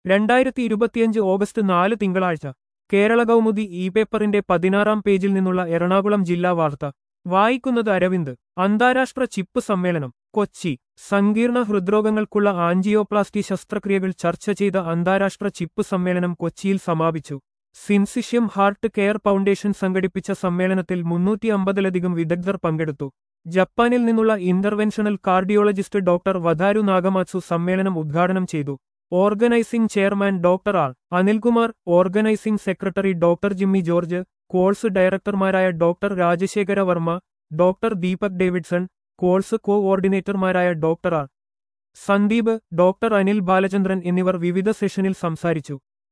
രണ്ടായിരത്തി ഇരുപത്തിയഞ്ച് ഓഗസ്റ്റ് നാല് തിങ്കളാഴ്ച കേരള കൗമുദി ഇ പേപ്പറിന്റെ പതിനാറാം പേജിൽ നിന്നുള്ള എറണാകുളം ജില്ലാ വാർത്ത വായിക്കുന്നത് അരവിന്ദ് അന്താരാഷ്ട്ര ചിപ്പ് സമ്മേളനം കൊച്ചി സങ്കീർണ ഹൃദ്രോഗങ്ങൾക്കുള്ള ആൻജിയോപ്ലാസ്റ്റി ശസ്ത്രക്രിയകൾ ചർച്ച ചെയ്ത അന്താരാഷ്ട്ര ചിപ്പ് സമ്മേളനം കൊച്ചിയിൽ സമാപിച്ചു സിൻസിഷ്യം ഹാർട്ട് കെയർ ഫൗണ്ടേഷൻ സംഘടിപ്പിച്ച സമ്മേളനത്തിൽ മുന്നൂറ്റി അമ്പതിലധികം വിദഗ്ധർ പങ്കെടുത്തു ജപ്പാനിൽ നിന്നുള്ള interventional cardiologist doctor Wataru Nagamatsu സമ്മേളനം ഉദ്ഘാടനം ചെയ്തു organising chairman doctor R Anilkumar organising secretary doctor Jimmy George course ഡയറക്ടർമാരായ doctor Rajasekhara Varma doctor Deepak Davidson course കോഓർഡിനേറ്റർമാരായ doctor R Sandeep doctor Anil Balachandran എന്നിവർ വിവിധ സെഷനിൽ സംസാരിച്ചു